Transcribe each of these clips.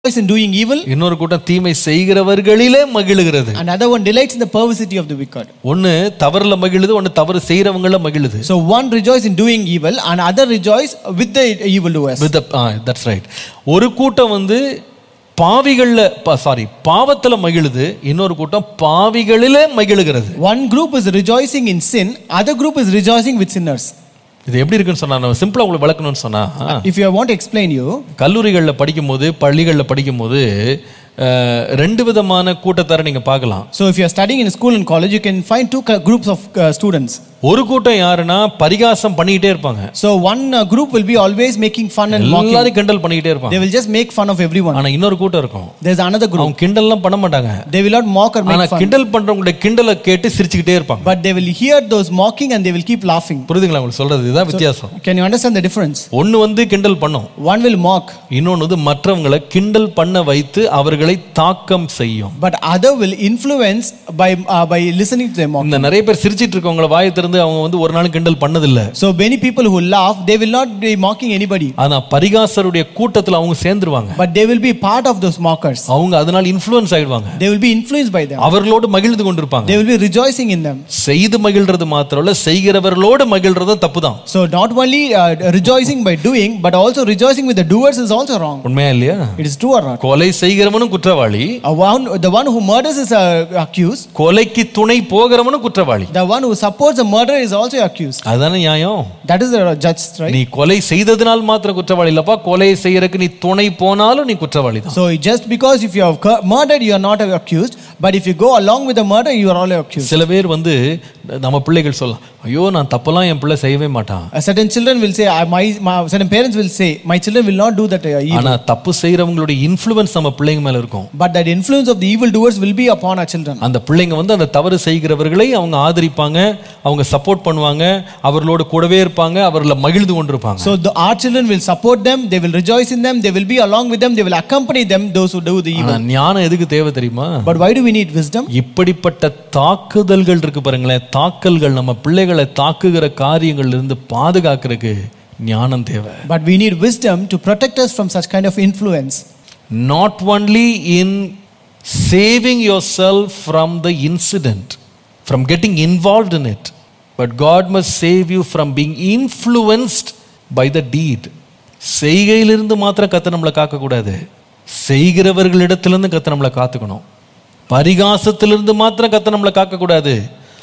rejoice in doing evil, இன்னொரு கூட்டம் தீமை செய்கிறவர்களிலே மகிழுகிறது another one delights in the perversity of the wicked. ஒன்னு தவறுல மகிழுது ஒன்னு தவறு செய்யறவங்கள மகிழுது So one rejoice in doing evil, and other rejoice with the evildoers. With that's right ஒரு கூட்டம் வந்து பாவிகள்ல சாரி பாவத்துல மகிழுது இன்னொரு கூட்டம் பாவிகளிலே மகிழுகிறது One group is rejoicing in sin, other group is rejoicing with sinners. இது எப்படி இருக்குன்னு சொன்னா நம்ம சிம்பிளா உங்களுக்கு விளக்கணும்னு சொன்னா If you want to explain you, கல்லூரிகளில் படிக்கும்போது பள்ளிகளில் படிக்கும்போது அஹ், ரெண்டு விதமான கூட்டத்தாரை நீங்க பார்க்கலாம் so if you are studying in school and college, you can find two ca- groups of uh, students. ஒரு கூட்டம் யாருன்னா பரிகாசம் பண்ணிக்கிட்டே இருப்பாங்க So one uh, group will be always making fun and mocking. எல்லாரும் கிண்டல் பண்ணிக்கிட்டே இருப்பாங்க They will just make fun of everyone. ஆனா இன்னொரு கூட்டம் இருக்கும் There's another group. அவங்க கிண்டல்லாம் பண்ண மாட்டாங்க They will not mock or ஆனா make fun, கிண்டல் பண்றவங்களுடைய கிண்டலை கேட்டு சிரிச்சுக்கிட்டே இருப்பாங்க but they will hear those mocking and they will keep laughing. புரியுதுங்களா உங்களுக்கு சொல்றது இதுதான் வித்தியாசம் Can you understand the difference? ஒன்னு வந்து கிண்டல் பண்ணும் One will mock, இன்னொன்னு வந்து மற்றவங்களை கிண்டல் பண்ண வைத்து அவர்களை தாக்கம் செய்யும் but other will influence by uh, by listening to them mock. இந்த நிறைய பேர் சிரிச்சிட்டு இருக்கவங்கள வாயை திறந்து அவங்க வந்து ஒரு நாளும் கிண்டல் பண்ணதில்ல So many people who laugh, they will not be mocking anybody, ஆனா பரிகாசருடைய கூட்டத்துல அவங்க சேர்ந்துருவாங்க but they will be part of those mockers. அவங்க அதனால இன்ஃப்ளூயன்ஸ் ஆயிடுவாங்க They will be influenced by them. அவர்களோடு மகிழ்ந்து கொண்டிருப்பாங்க They will be rejoicing in them. செய்து மகிழ்றது மாத்திரம் இல்ல செய்கிறவர்களோடு மகிழ்றதும் தப்பு தான் So not only uh, rejoicing by doing, but also rejoicing with the doers is also wrong. உண்மையா இல்லையா It is true or not? கொலை செய்கிறவனும் குற்றவாளி Uh, one, the one who murders is uh, accused. கொலைக்கு துணை போகிறவனும் குற்றவாளி The one who supports a murder is also accused. அதுதானே நியாயம் That is the judge, right? நீ கொலை செய்ததினால் மாத்திரம் குற்றவாளி இல்லப்பா கொலை செய்யறதுக்கு நீ துணை போனாலும் நீ குற்றவாளி தான் So just because if you have cu- murdered, you are not accused. But if you go along with the murder, you are all accused. சில பேர் வந்து நம்ம பிள்ளைகள் சொல்லலாம் ஐயோ நான் தப்பெல்லாம் என் பிள்ளை செய்யவே மாட்டான் Uh, certain children will say, I, my, my, certain parents will say, my children will not do that uh, evil. ஆனா தப்பு செய்யறவங்களுடைய இன்ஃப்ளூயன்ஸ் நம்ம பிள்ளைங்க மேல இருக்கும் But that influence of the evil doers will be upon our children. அந்த பிள்ளைங்க வந்து அந்த தவறு செய்கிறவர்களை அவங்க ஆதரிப்பாங்க அவங்க சப்போர்ட் பண்ணுவாங்க அவர்களோட கூடவே இருப்பாங்க அவர்களை மகிழ்ந்து கொண்டிருப்பாங்க So the, our children will support them, they will rejoice in them, they will be along with them, they will accompany them, those who do the evil. ஆனா ஞானம் எதுக்கு தேவை தெரியுமா But why do we need wisdom? இப்படிப்பட்ட தாக்குதல்கள் இருக்கு பாருங்களேன் தாக்கல்கள் நம்ம பிள்ளைகளை தாக்குகிற காரியங்கள்ல இருந்து பாதுகாக்கிறதுக்கு ஞானம் தேவை But we need wisdom to protect us from such kind of influence. not only in saving yourself from the incident, from getting involved in it, but God must save you from being influenced by the deed. செய்கையிலிருந்து மாத்திரம் கத்த நம்மளை காக்கக்கூடாது செய்கிறவர்களிடத்திலிருந்து கத்த நம்மளை காத்துக்கணும் பரிகாசத்திலிருந்து மாத்திரம் கத்த நம்மளை காக்கக்கூடாது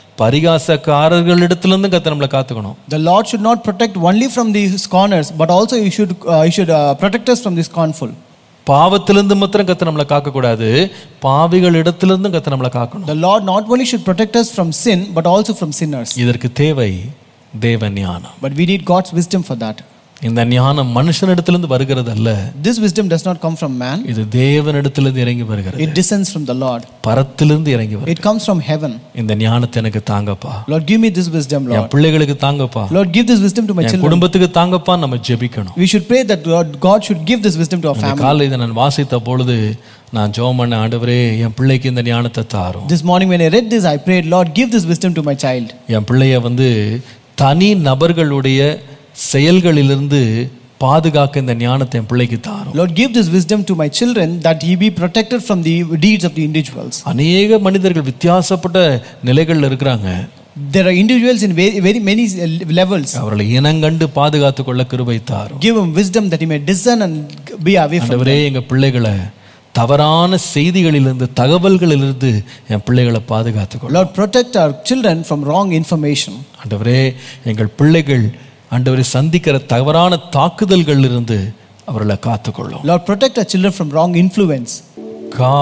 பரிகாசக்காரர்களிடத்திலிருந்து கத்த நம்மளை காத்துக்கணும் The Lord should not protect only from the scorners, but also He should, uh, he should uh, protect us from the scornful. பாவத்திலிருந்து மாத்திரம் கத்த நம்மளை காக்கக்கூடாது பாவிகள் இடத்திலிருந்தும் கத்த நம்மளை காக்கணும் The Lord not only should protect us from sin, but also from sinners. இதற்கு தேவை தேவ ஞானம் But we need God's wisdom for that. இந்த ஞானம் மனுஷனிடத்திலிருந்து வருகிறது அல்ல This wisdom does not come from man, இது தேவனிடத்திலிருந்து இறங்கி வருகிறது it descends from the Lord. பரத்திலிருந்து இறங்கி வருகிறது It comes from heaven. இந்த ஞானத்தை எனக்கு தாங்கப்பா Lord, give me this wisdom, N Lord. பிள்ளைகளுக்கு தாங்கப்பா Lord, give this wisdom to my N children. குடும்பத்துக்கு தாங்கப்பா நம்ம ஜெபிக்கணும் We should pray that God, God should give this wisdom to our இந்த family. காலை இதை நான் வாசித்த பொழுது நான் ஜெபம் பண்ண ஆண்டவரே என் பிள்ளைக்கு இந்த ஞானத்தை தாரும் This morning when I read this, I prayed, Lord, give this wisdom to my child. என் பிள்ளைய வந்து தனி நபர்களுடைய செயல்களிலிருந்து பாதுகாக்க இந்த ஞானத்தை என் பிள்ளைக்கு தாரும் Lord, give this wisdom to my children that he be protected from the deeds of the individuals. அநேக மனிதர்கள் வித்தியாசப்பட்ட நிலைகள்ல இருக்கிறாங்க There are individuals in very, very many uh, levels. அவர்களை இனங்கண்டு பாதுகாத்து கொள்ள கிருபை தாரும் Give him wisdom that he may discern and be away from. ஆண்டவரே எங்க பிள்ளைகளை தவறான செய்திகளிலிருந்து தகவல்களிலிருந்து என் பிள்ளைகளை பாதுகாத்துக்கொள்ள Lord, protect our children from wrong information. ஆண்டவரே எங்கள் பிள்ளைகள் ஆண்டவரை சந்திக்கிற தவறான தாக்குதல்களிலிருந்து அவர்களை காத்துக்கொள்ளும் Lord, protect our children from wrong influence. கா